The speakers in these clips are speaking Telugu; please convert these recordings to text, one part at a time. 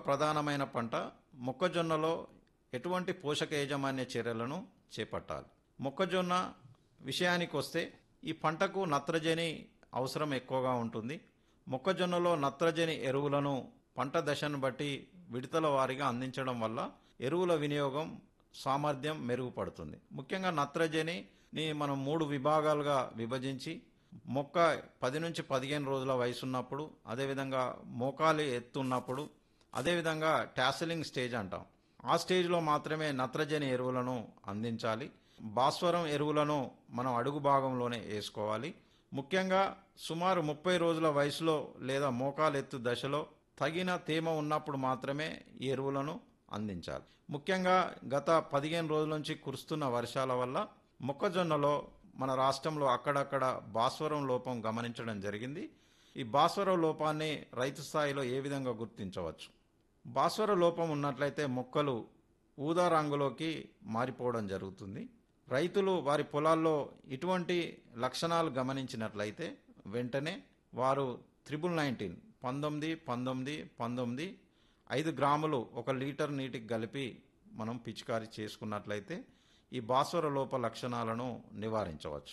ప్రధానమైన పంట మొక్కజొన్నలో ఎటువంటి పోషక యాజమాన్య చర్యలను చేపట్టాలి మొక్కజొన్న విషయానికి వస్తే ఈ పంటకు నత్రజని అవసరం ఎక్కువగా ఉంటుంది మొక్కజొన్నలో నత్రజని ఎరువులను పంట దశను బట్టి విడతల వారీగా అందించడం వల్ల ఎరువుల వినియోగం సామర్థ్యం మెరుగుపడుతుంది ముఖ్యంగా నత్రజనిని మనం మూడు విభాగాలుగా విభజించి మొక్క పది నుంచి పదిహేను రోజుల వయసు ఉన్నప్పుడు అదేవిధంగా మోకాలు ఎత్తున్నప్పుడు అదేవిధంగా టాసిలింగ్ స్టేజ్ అంటాం ఆ స్టేజ్లో మాత్రమే నత్రజని ఎరువులను అందించాలి భాస్వరం ఎరువులను మనం అడుగు భాగంలోనే వేసుకోవాలి ముఖ్యంగా సుమారు ముప్పై రోజుల వయసులో లేదా మోకాలు ఎత్తు దశలో తగిన తేమ ఉన్నప్పుడు మాత్రమే ఈ ఎరువులను అందించాలి ముఖ్యంగా గత పదిహేను రోజుల నుంచి కురుస్తున్న వర్షాల వల్ల మొక్కజొన్నలో మన రాష్ట్రంలో అక్కడక్కడ భాస్వరం లోపం గమనించడం జరిగింది ఈ భాస్వర లోపాన్ని రైతు స్థాయిలో ఏ విధంగా గుర్తించవచ్చు భాస్వర లోపం ఉన్నట్లయితే మొక్కలు ఊదా రంగులోకి మారిపోవడం జరుగుతుంది రైతులు వారి పొలాల్లో ఇటువంటి లక్షణాలు గమనించినట్లయితే వెంటనే వారు త్రిబుల్ నైన్టీన్ పంతొమ్మిది పంతొమ్మిది పంతొమ్మిది ఐదు గ్రాములు ఒక లీటర్ నీటికి కలిపి మనం పిచికారీ చేసుకున్నట్లయితే ఈ భాస్వర లోప లక్షణాలను నివారించవచ్చు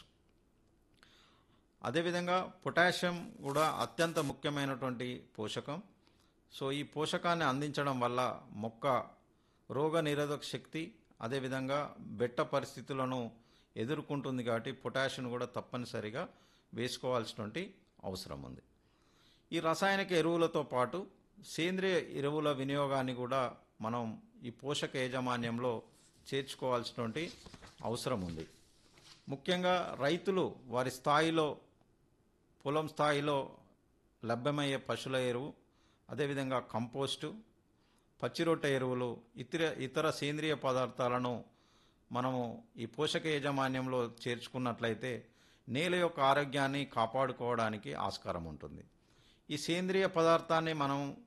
అదేవిధంగా పొటాషియం కూడా అత్యంత ముఖ్యమైనటువంటి పోషకం సో ఈ పోషకాన్ని అందించడం వల్ల మొక్క రోగ నిరోధక శక్తి అదేవిధంగా బెట్ట పరిస్థితులను ఎదుర్కొంటుంది కాబట్టి పొటాషియం కూడా తప్పనిసరిగా వేసుకోవాల్సినటువంటి అవసరం ఉంది ఈ రసాయనిక ఎరువులతో పాటు సేంద్రియ ఎరువుల వినియోగాన్ని కూడా మనం ఈ పోషక యాజమాన్యంలో చేర్చుకోవాల్సినటువంటి అవసరం ఉంది ముఖ్యంగా రైతులు వారి స్థాయిలో పొలం స్థాయిలో లభ్యమయ్యే పశువుల ఎరువు అదేవిధంగా కంపోస్టు పచ్చిరొట్ట ఎరువులు ఇతర ఇతర సేంద్రియ పదార్థాలను మనము ఈ పోషక యాజమాన్యంలో చేర్చుకున్నట్లయితే నేల యొక్క ఆరోగ్యాన్ని కాపాడుకోవడానికి ఆస్కారం ఉంటుంది ఈ సేంద్రియ పదార్థాన్ని మనం